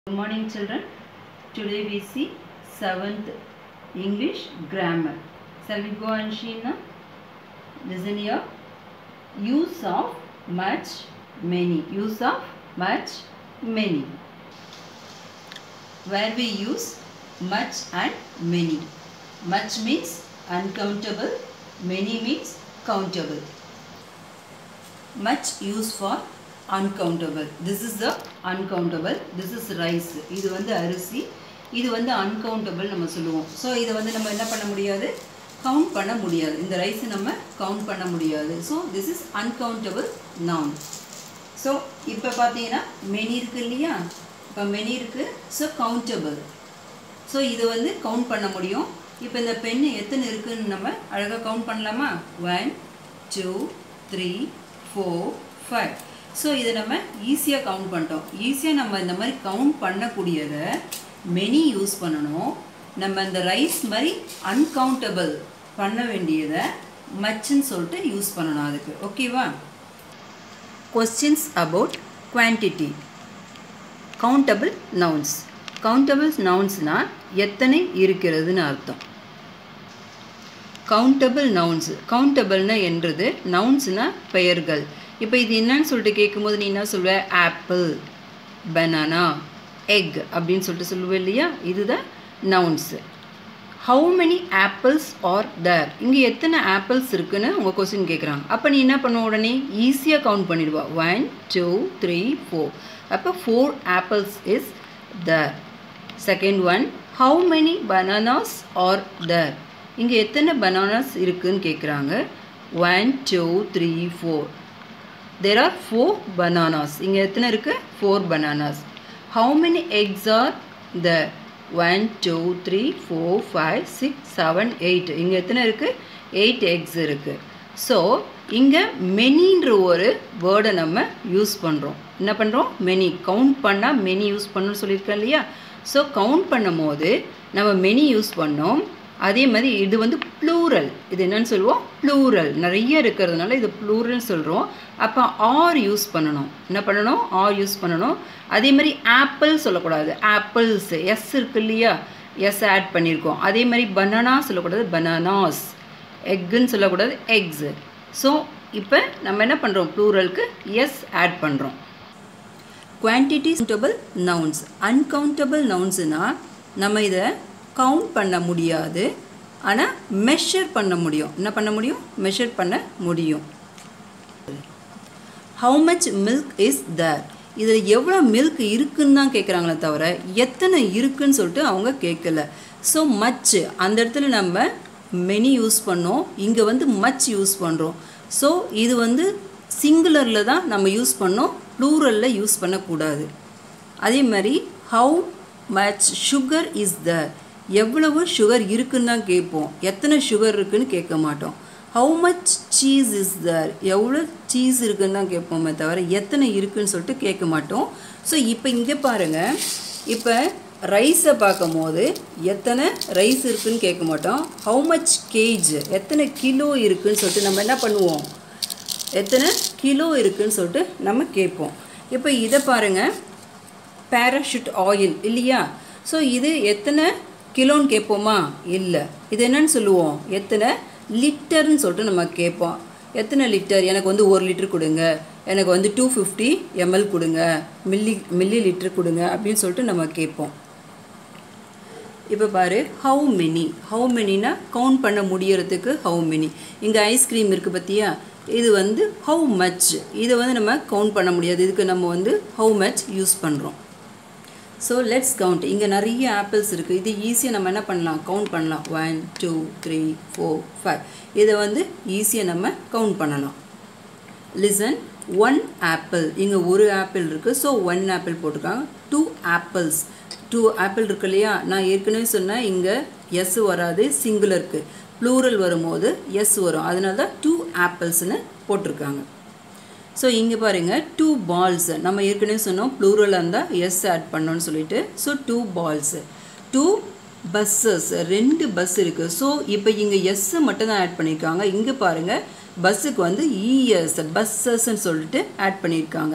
Good morning children. Today we see 7th English grammar. Shall we go and see now? Listen here. Use of much, many. Use of much, many. Where we use much and many. Much means uncountable, many means countable. much used for uncountable this is the uncountable this is rice இது வந்து அரிசி இது வந்து uncountable நம்ம சொல்லுவோம் so இதை வந்து நம்ம என்ன பண்ண முடியாது கவுண்ட் பண்ண முடியாது இந்த ரைஸ் நம்ம கவுண்ட் பண்ண முடியாது so this is uncountable noun so இப்போ பார்த்தீங்கன்னா மெனி இருக்கு இல்லையா இப்போ மெனி இருக்கு ஸோ கவுண்டபிள் ஸோ இது வந்து கவுண்ட் பண்ண முடியும் இப்போ இந்த பெண்ணு எத்தனை இருக்குன்னு நம்ம அழகாக கவுண்ட் பண்ணலாமா one two three four five so இதை நம்ம ஈஸியாக கவுண்ட் பண்ணிட்டோம் ஈஸியாக நம்ம இந்த மாதிரி கவுண்ட் பண்ணக்கூடியதை மெனி யூஸ் பண்ணணும் நம்ம இந்த ரைஸ் மாதிரி அன்கவுண்டபிள் பண்ண வேண்டியதை மச்சுன்னு சொல்லிட்டு யூஸ் பண்ணணும் அதுக்கு ஓகேவா questions about quantity countable nouns countable நவுன்ஸ்னால் எத்தனை இருக்கிறதுன்னு அர்த்தம் கவுண்டபிள் நவுன்ஸ் கவுண்டபிள்னா என்றது நவுன்ஸ்னா பெயர்கள் இப்போ இது என்னன்னு சொல்லிட்டு கேட்கும்போது நீ என்ன சொல்லுவ ஆப்பிள் பனானா எக் அப்படின்னு சொல்லிட்டு சொல்லுவேன் இல்லையா இதுதான் nouns how many apples are there இங்கே எத்தனை ஆப்பிள்ஸ் இருக்குன்னு உங்கள் கொஸ்டின் கேட்குறாங்க அப்போ நீ என்ன பண்ணுவ உடனே ஈஸியாக கவுண்ட் பண்ணிடுவா ஒன் டூ த்ரீ ஃபோர் அப்போ four apples is there second one how many bananas are there இங்கே எத்தனை பனானாஸ் இருக்குன்னு கேட்குறாங்க one two three four there are four bananas இங்கே எத்தனை இருக்குது four bananas how many eggs are the one two three four five six seven eight இங்கே எத்தனை இருக்குது எயிட் எக்ஸ் இருக்குது ஸோ இங்கே மெனின்ற ஒரு வேர்டை நம்ம யூஸ் பண்ணுறோம் என்ன பண்ணுறோம் மெனி கவுண்ட் பண்ணால் மெனி யூஸ் பண்ணணும்னு சொல்லியிருக்கேன் இல்லையா ஸோ கவுண்ட் பண்ணும் போது நம்ம மெனி யூஸ் பண்ணோம் அதே மாதிரி இது வந்து ப்ளூரல் இது என்னன்னு சொல்லுவோம் ப்ளூரல் நிறைய இருக்கிறதுனால இது ப்ளூரல்னு சொல்கிறோம் அப்போ ஆர் யூஸ் பண்ணணும் என்ன பண்ணணும் ஆர் யூஸ் பண்ணணும் அதே மாதிரி ஆப்பிள் சொல்லக்கூடாது ஆப்பிள்ஸ் எஸ் இருக்கு இல்லையா எஸ் ஆட் பண்ணியிருக்கோம் அதே மாதிரி பனானா சொல்லக்கூடாது பனானாஸ் எக்குன்னு சொல்லக்கூடாது எக்ஸு ஸோ இப்போ நம்ம என்ன பண்ணுறோம் ப்ளூரலுக்கு எஸ் ஆட் பண்ணுறோம் குவான்டிட்டி கவுண்டபிள் நவுன்ஸ் அன்கவுண்டபிள் நவுன்ஸுனால் நம்ம இதை கவுண்ட் பண்ண முடியாது ஆனால் மெஷர் பண்ண முடியும் என்ன பண்ண முடியும் மெஷர் பண்ண முடியும் how much milk is there இதில் எவ்வளோ மில்க் இருக்குன்னு தான் கேட்குறாங்களே தவிர எத்தனை இருக்குன்னு சொல்லிட்டு அவங்க கேட்கல ஸோ மச் அந்த இடத்துல நம்ம மெனி யூஸ் பண்ணோம் இங்கே வந்து மச் யூஸ் பண்ணுறோம் ஸோ இது வந்து சிங்குலரில் தான் நம்ம யூஸ் பண்ணோம் ப்ளூரலில் யூஸ் பண்ணக்கூடாது அதே மாதிரி how much sugar is there எவ்வளவு சுகர் இருக்குன்னு தான் கேட்போம் எத்தனை சுகர் இருக்குன்னு கேட்க மாட்டோம் how much cheese is there எவ்வளோ சீஸ் இருக்குன்னு தான் கேட்போமே தவிர எத்தனை இருக்குன்னு சொல்லிட்டு கேட்க மாட்டோம் ஸோ இப்போ இங்கே பாருங்கள் இப்போ ரைஸை பார்க்கும் போது எத்தனை ரைஸ் இருக்குன்னு கேட்க மாட்டோம் ஹவு மச் கேஜ் எத்தனை கிலோ இருக்குன்னு சொல்லிட்டு நம்ம என்ன பண்ணுவோம் எத்தனை கிலோ இருக்குன்னு சொல்லிட்டு நம்ம கேட்போம் இப்போ இதை பாருங்கள் பேராஷூட் ஆயில் இல்லையா ஸோ இது எத்தனை கிலோன்னு கேட்போமா இல்லை இது என்னன்னு சொல்லுவோம் எத்தனை லிட்டர்னு சொல்லிட்டு நம்ம கேட்போம் எத்தனை லிட்டர் எனக்கு வந்து ஒரு லிட்டர் கொடுங்க எனக்கு வந்து டூ ஃபிஃப்டி எம்எல் கொடுங்க மில்லி மில்லி லிட்டர் கொடுங்க அப்படின்னு சொல்லிட்டு நம்ம கேட்போம் இப்போ பாரு ஹவு மெனி ஹவு மெனினா கவுண்ட் பண்ண முடியறதுக்கு ஹவு மெனி இங்கே ஐஸ்கிரீம் இருக்குது பார்த்தியா இது வந்து ஹவு மச் இதை வந்து நம்ம கவுண்ட் பண்ண முடியாது இதுக்கு நம்ம வந்து ஹவு மச் யூஸ் பண்ணுறோம் ஸோ லெட்ஸ் கவுண்ட் இங்கே நிறைய ஆப்பிள்ஸ் இருக்குது இது ஈஸியாக நம்ம என்ன பண்ணலாம் கவுண்ட் பண்ணலாம் one two three four five இதை வந்து ஈஸியாக நம்ம கவுண்ட் பண்ணலாம் லிசன் ஒன் ஆப்பிள் இங்கே ஒரு ஆப்பிள் இருக்குது ஸோ ஒன் ஆப்பிள் போட்டிருக்காங்க டூ ஆப்பிள்ஸ் டூ ஆப்பிள் இருக்கு இல்லையா நான் ஏற்கனவே சொன்னேன் இங்கே எஸ் வராது சிங்குலருக்கு ப்ளூரல் வரும்போது எஸ் வரும் அதனால தான் டூ ஆப்பிள்ஸ்னு போட்டிருக்காங்க ஸோ இங்கே பாருங்கள் டூ பால்ஸ் நம்ம ஏற்கனவே சொன்னோம் ப்ளூரலாக இருந்தால் எஸ் ஆட் பண்ணோன்னு சொல்லிட்டு so two balls two buses ரெண்டு பஸ் இருக்குது ஸோ இப்போ இங்கே எஸ்ஸை மட்டும் தான் ஆட் பண்ணியிருக்காங்க இங்கே பாருங்கள் பஸ்ஸுக்கு வந்து இஎஸ் பஸ்ஸஸ்ன்னு சொல்லிட்டு ஆட் பண்ணியிருக்காங்க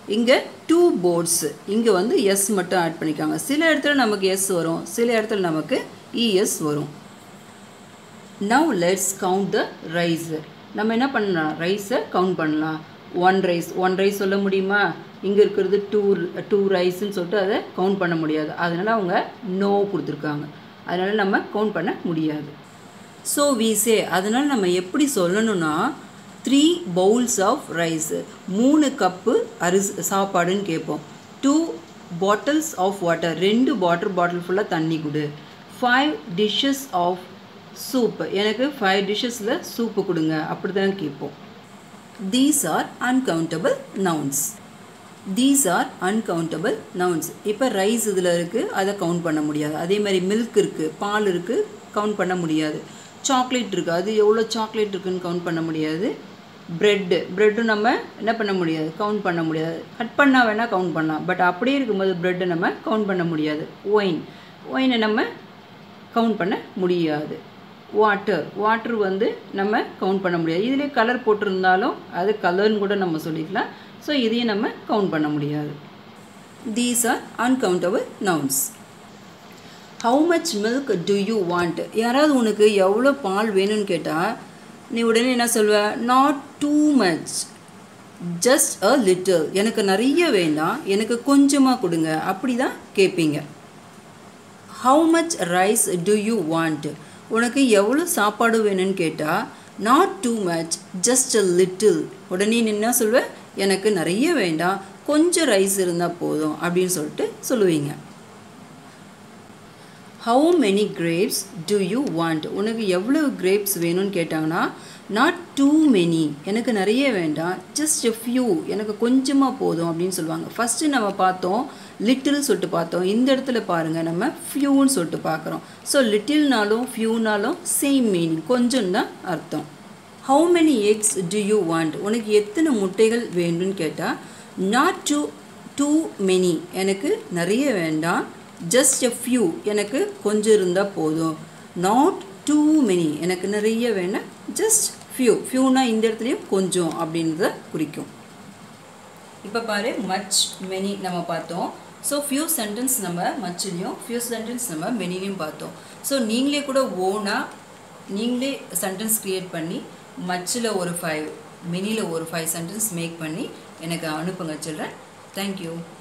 இங்கே டூ போர்ட்ஸ் இங்கே வந்து எஸ் மட்டும் ஆட் பண்ணிக்காங்க சில இடத்துல நமக்கு எஸ் வரும் சில இடத்துல நமக்கு இஎஸ் வரும் now let's count the rice நம்ம என்ன பண்ணலாம் ரைஸை கவுண்ட் பண்ணலாம் ஒன் ரைஸ் ஒன் ரைஸ் சொல்ல முடியுமா இங்கே இருக்கிறது டூ டூ ரைஸ்ன்னு சொல்லிட்டு அதை கவுண்ட் பண்ண முடியாது அதனால் அவங்க நோ கொடுத்துருக்காங்க அதனால் நம்ம கவுண்ட் பண்ண முடியாது ஸோ வீசே அதனால் நம்ம எப்படி சொல்லணும்னா த்ரீ பவுல்ஸ் ஆஃப் ரைஸ் மூணு கப்பு அரிசி சாப்பாடுன்னு கேட்போம் டூ பாட்டில்ஸ் ஆஃப் வாட்டர் ரெண்டு வாட்டர் பாட்டில் ஃபுல்லாக தண்ணி கொடு ஃபைவ் டிஷ்ஷஸ் ஆஃப் சூப் எனக்கு ஃபைவ் டிஷ்ஷஸில் சூப்பு கொடுங்க அப்படி தான் கேட்போம் these are uncountable nouns these are uncountable nouns இப்போ ரைஸ் இதில் இருக்குது அதை கவுண்ட் பண்ண முடியாது அதே மாதிரி மில்க் இருக்குது பால் இருக்குது கவுண்ட் பண்ண முடியாது சாக்லேட் இருக்குது அது எவ்வளோ சாக்லேட் இருக்குன்னு கவுண்ட் பண்ண முடியாது ப்ரெட்டு ப்ரெட்டும் நம்ம என்ன பண்ண முடியாது கவுண்ட் பண்ண முடியாது கட் பண்ணால் வேணால் கவுண்ட் பண்ணலாம் பட் அப்படியே இருக்கும்போது ப்ரெட்டை நம்ம கவுண்ட் பண்ண முடியாது ஒயின் ஒயினை நம்ம கவுண்ட் பண்ண முடியாது வாட்டர் வாட்டர் வந்து நம்ம கவுண்ட் பண்ண முடியாது இதிலே கலர் போட்டிருந்தாலும் அது கலர்னு கூட நம்ம சொல்லிக்கலாம் ஸோ இதையும் நம்ம கவுண்ட் பண்ண முடியாது these are uncountable nouns how much milk do you want யாராவது உனக்கு எவ்வளோ பால் வேணும்னு கேட்டால் நீ உடனே என்ன சொல்வ not too much just a little எனக்கு நிறைய வேண்டாம் எனக்கு கொஞ்சமாக கொடுங்க அப்படி தான் கேட்பீங்க how much rice do you want உனக்கு எவ்வளோ சாப்பாடு வேணும்னு கேட்டால் not too much just a little உடனே நீ என்ன சொல்வ எனக்கு நிறைய வேண்டாம் கொஞ்சம் ரைஸ் இருந்தால் போதும் அப்படின்னு சொல்லிட்டு சொல்லுவீங்க how many grapes do you want உனக்கு எவ்வளோ கிரேப்ஸ் வேணும்னு கேட்டாங்கன்னா நாட் டூ மெனி எனக்கு நிறைய வேண்டாம் ஜஸ்ட் எ ஃபியூ எனக்கு கொஞ்சமாக போதும் அப்படின்னு சொல்லுவாங்க ஃபஸ்ட்டு நம்ம பார்த்தோம் லிட்டில் சொல்லிட்டு பார்த்தோம் இந்த இடத்துல பாருங்கள் நம்ம ஃபியூன்னு சொல்லிட்டு பார்க்குறோம் ஸோ லிட்டில்னாலும் ஃபியூனாலும் சேம் மீனிங் கொஞ்சம் தான் அர்த்தம் how many eggs do you want உனக்கு எத்தனை முட்டைகள் வேண்டும்னு கேட்டால் நாட் டூ டூ மெனி எனக்கு நிறைய வேண்டாம் ஜஸ்ட் எ ஃபியூ எனக்கு கொஞ்சம் இருந்தால் போதும் நாட் டூ மெனி எனக்கு நிறைய வேண்டாம் ஜஸ்ட் ஃபியூ ஃபியூனா இந்த இடத்துலையும் கொஞ்சம் அப்படின்றத குறிக்கும் இப்போ பாரு மச் மெனி நம்ம பார்த்தோம் ஸோ ஃபியூ சென்டென்ஸ் நம்ம மச்சிலையும் ஃபியூ சென்டென்ஸ் நம்ம மெனிலையும் பார்த்தோம் ஸோ நீங்களே கூட ஓனாக நீங்களே சென்டென்ஸ் க்ரியேட் பண்ணி மச்சில் ஒரு ஃபைவ் மெனியில் ஒரு ஃபைவ் சென்டென்ஸ் மேக் பண்ணி எனக்கு அனுப்புங்க சில்ட்ரன் தேங்க்யூ